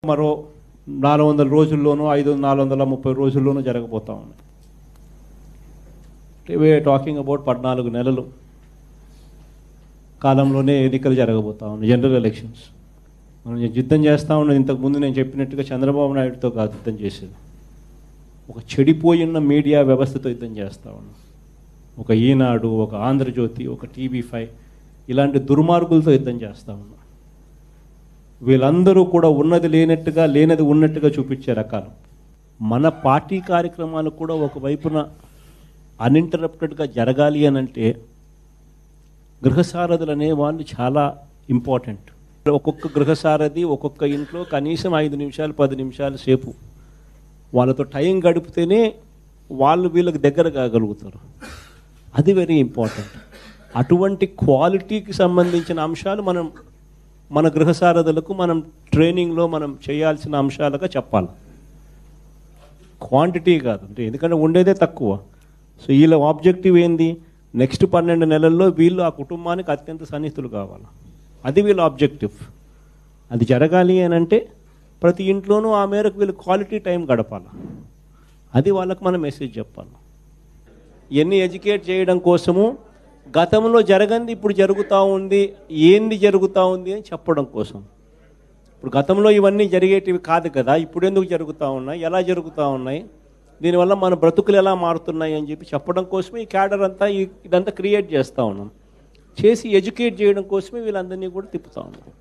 మరో నాలుగు వందల రోజుల్లోనూ ఐదు నాలుగు వందల ముప్పై రోజుల్లోనూ జరగబోతా ఉన్నాయి వే టాకింగ్ అబౌట్ పద్నాలుగు నెలలు కాలంలోనే ఎన్నికలు జరగబోతా ఉన్నాయి జనరల్ ఎలక్షన్స్ మనం యుద్ధం చేస్తూ ఉన్నది ఇంతకుముందు నేను చెప్పినట్టుగా చంద్రబాబు నాయుడుతో కాదు యుద్ధం చేసేది ఒక చెడిపోయిన మీడియా వ్యవస్థతో యుద్ధం చేస్తూ ఉన్నాం ఒక ఈనాడు ఒక ఆంధ్రజ్యోతి ఒక టీవీ ఫైవ్ ఇలాంటి దుర్మార్గులతో యుద్ధం చేస్తూ ఉన్నాం వీళ్ళందరూ కూడా ఉన్నది లేనట్టుగా లేనది ఉన్నట్టుగా చూపించే రకాలు మన పార్టీ కార్యక్రమాలు కూడా ఒకవైపున అన్ఇంటరప్టెడ్గా జరగాలి అని అంటే గృహసారథులు అనే వాళ్ళు చాలా ఇంపార్టెంట్ ఒక్కొక్క గృహసారథి ఒక్కొక్క ఇంట్లో కనీసం ఐదు నిమిషాలు పది నిమిషాల సేపు వాళ్ళతో టైం గడిపితేనే వాళ్ళు వీళ్ళకి దగ్గర కాగలుగుతారు అది వెరీ ఇంపార్టెంట్ అటువంటి క్వాలిటీకి సంబంధించిన అంశాలు మనం మన గృహసారథులకు మనం ట్రైనింగ్లో మనం చేయాల్సిన అంశాలుగా చెప్పాలి క్వాంటిటీ కాదు అంటే ఎందుకంటే ఉండేదే తక్కువ సో వీళ్ళ ఆబ్జెక్టివ్ ఏంది నెక్స్ట్ పన్నెండు నెలల్లో వీళ్ళు ఆ కుటుంబానికి అత్యంత సన్నిహితులు కావాలి అది వీళ్ళ ఆబ్జెక్టివ్ అది జరగాలి అని అంటే ప్రతి ఇంట్లోనూ ఆ మేరకు వీళ్ళు క్వాలిటీ టైం గడపాలి అది వాళ్ళకి మనం మెసేజ్ చెప్పాలి ఇవన్నీ ఎడ్యుకేట్ చేయడం కోసము గతంలో జరగంది ఇప్పుడు జరుగుతూ ఉంది ఏంది జరుగుతూ ఉంది అని చెప్పడం కోసం ఇప్పుడు గతంలో ఇవన్నీ జరిగేటివి కాదు కదా ఇప్పుడు ఎందుకు జరుగుతూ ఉన్నాయి ఎలా జరుగుతూ ఉన్నాయి దీనివల్ల మన బ్రతుకులు ఎలా మారుతున్నాయి అని చెప్పి చెప్పడం కోసమే ఈ క్యాడర్ అంతా ఈ- ఇదంతా క్రియేట్ చేస్తూ ఉన్నాం చేసి ఎడ్యుకేట్ చేయడం కోసమే వీళ్ళందరినీ కూడా తిప్పుతా ఉన్నాం